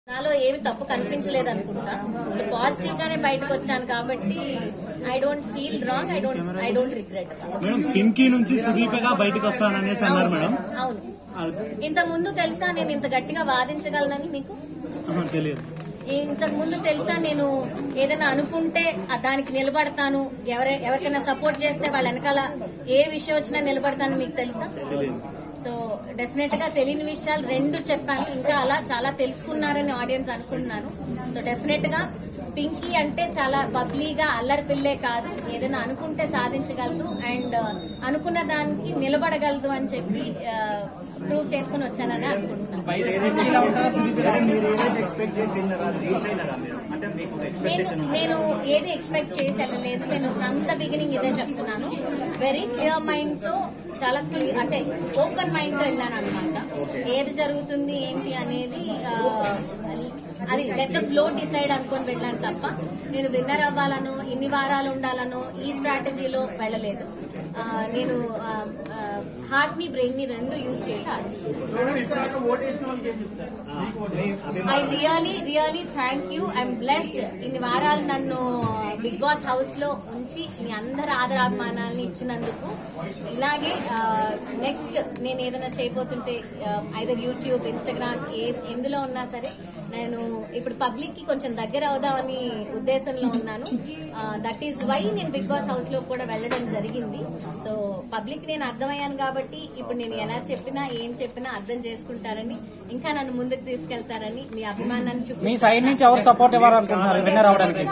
నాలో ఏమి తప్పు కనిపించలేదు అనుకుంటా సో పాజిటివ్ గానే బయటకు వచ్చాను కాబట్టి I don't feel wrong I don't I don't regret madam Pinky నుంచి సుదీపగా బయటకు వస్తాననేసి అన్నారు మేడం అవును అది- ఇంత ముందు తెలుసా నేను ఇంత గట్టిగా వాదించగలనని మీకు ఆహా, తెలియదు ఇంతకు ముందు తెలుసా నేను ఏదైనా అనుకుంటే ఆ దానికి నిలబడతాను ఎవరి ఎవరికైనా సపోర్ట్ చేస్తే వాళ్ళ వెనకాల ఏ విషయం వచ్చినా నిలబడతాను మీకు తెలుసా తెలియదు సో డెఫినెట్ గా తెలియని విషయాలు రెండు చెప్పాను ఇంకా అలా చాలా తెలుసుకున్నారని ఆడియన్స్ అనుకుంటున్నాను సో డెఫినెట్ గా పింకీ అంటే చాలా బబ్లీగా అల్లరి పిల్లే కాదు ఏదైనా అనుకుంటే సాధించగలదు అండ్ అనుకున్న దానికి నిలబడగలదు అని చెప్పి ప్రూవ్ చేసుకుని వచ్చానని అనుకుంటున్నాను మీరు ఏదైతే ఎక్స్పెక్ట్ చేసి వెళ్ళారో అది రీచ్ అయినారా మీరు అంటే మీకు నేను ఎక్స్పెక్టేషన్ నేను ఏది ఎక్స్పెక్ట్ చేసి వెళ్ళలేదు నేను ఫ్రమ్ ద బిగినింగ్ ఇదే చెప్తున్నాను వెరీ క్లియర్ మైండ్ తో చాలా క్లియర్ అంటే ఓపెన్ మైండ్ తో వెళ్ళాను అనమాట ఏది జరుగుతుంది ఏంటి అనేది ఆ, అది లెట్ ద ఫ్లో డిసైడ్ అనుకొని వెళ్ళాను తప్ప నేను విన్నర్ అవ్వాలనో ఇన్ని వారాలు ఉండాలనో ఈ స్ట్రాటజీలో వెళ్ళలేదు ఆ, నేను హార్ట్ ని బ్రెయిన్ ని రెండు యూజ్ చేసి ఆడాను I really really thank you I'm blessed ఇన్ని వారాలు నన్ను బిగ్ బాస్ హౌస్ లో ఉంచి మీ అందరి ఆదరాభిమానాలని ఇచ్చినందుకు ఇలాగే నెక్స్ట్ నేను ఏదైనా చేయబోతుంటే ఐదర్ యూట్యూబ్ ఇన్స్టాగ్రామ్ ఏ ఎందులో ఉన్నా సరే నేను ఇప్పుడు పబ్లిక్ కి కొంచెం దగ్గర అవుదామని ఉద్దేశంలో ఉన్నాను దట్ ఈస్ వై నేను బిగ్ బాస్ హౌస్ లో కూడా వెళ్ళడం జరిగింది సో పబ్లిక్ నేను అర్థమయ్యాను కాబట్టి ఇప్పుడు నేను ఎలా చెప్పినా ఏం చెప్పినా అర్థం చేసుకుంటారని ఇంకా నన్ను ముందుకు తీసుకెళ్తారని మీ అభిమానాన్ని చూపి మీ సైడ్ నుంచి ఎవరు సపోర్ట్ ఇవ్వాలనుకుంటున్నారు విన్నర్ అవడానికి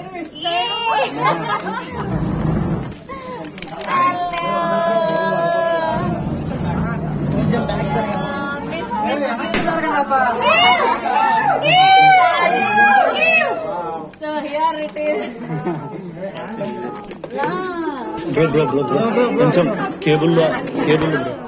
so here it is bro bro bro bro కొంచెం కేబుల్ కేబుల్ బ్రో